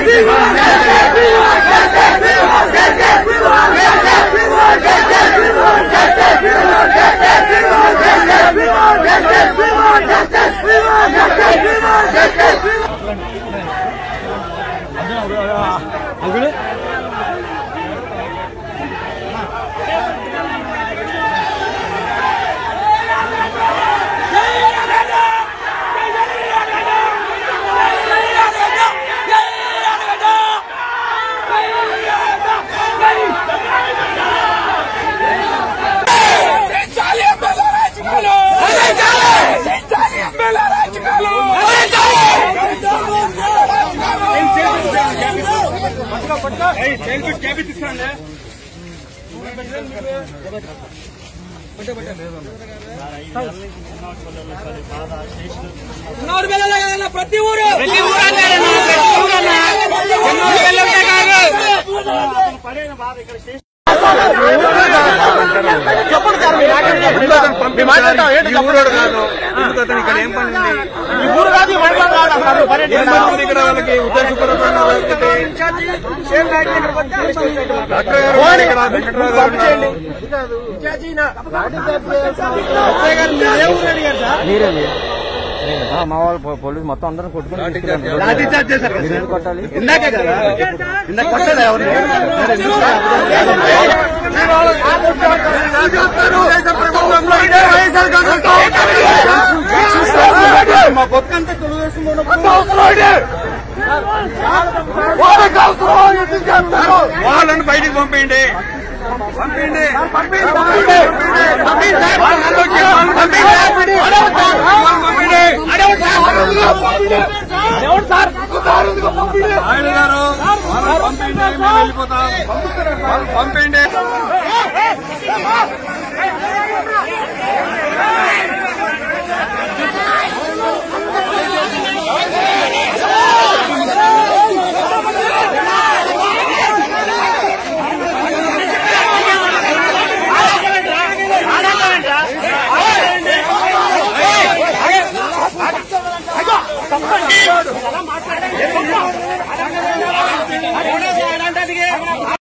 ఉన్నారు వెళ్ళలే కదన్నా ప్రతి ఊరు ప్రతి ఊరు ఈ ఊరోడు కాదు ఎందుకు అతను ఇక్కడ ఏం పని ఉంది ఈ ఊరు కాదు ఈ మండలం కాదు అసలు ఏం పర్యటన పని ఉంది ఇక్కడ వాళ్ళకి ఉద్దేశపూర్వకంగా లేకపోతే డాక్టర్ గారు ఉన్నారు ఇక్కడ వెంకటరావు గారు ఉన్నారు. మా వాళ్ళు పో- పోలీసు మొత్తం అందరం కొట్టుకుని లాఠీ చార్జ్ చేశారు కదా మీరు సార్. ఎందుకు కొట్టాలి ఇందాకే కదా ఇందాక కొట్టలేదు ఎవరిని? మరి ఎందుకు మా బతుకంతా తెలుగుదేశం వాళ్ళని బయటికి పంపేయండి పంపేయండి ఆయన గారు వాళ్ళని పంపేయండి మేము వెళ్ళిపోతాం వాళ్ళని పంపేయండి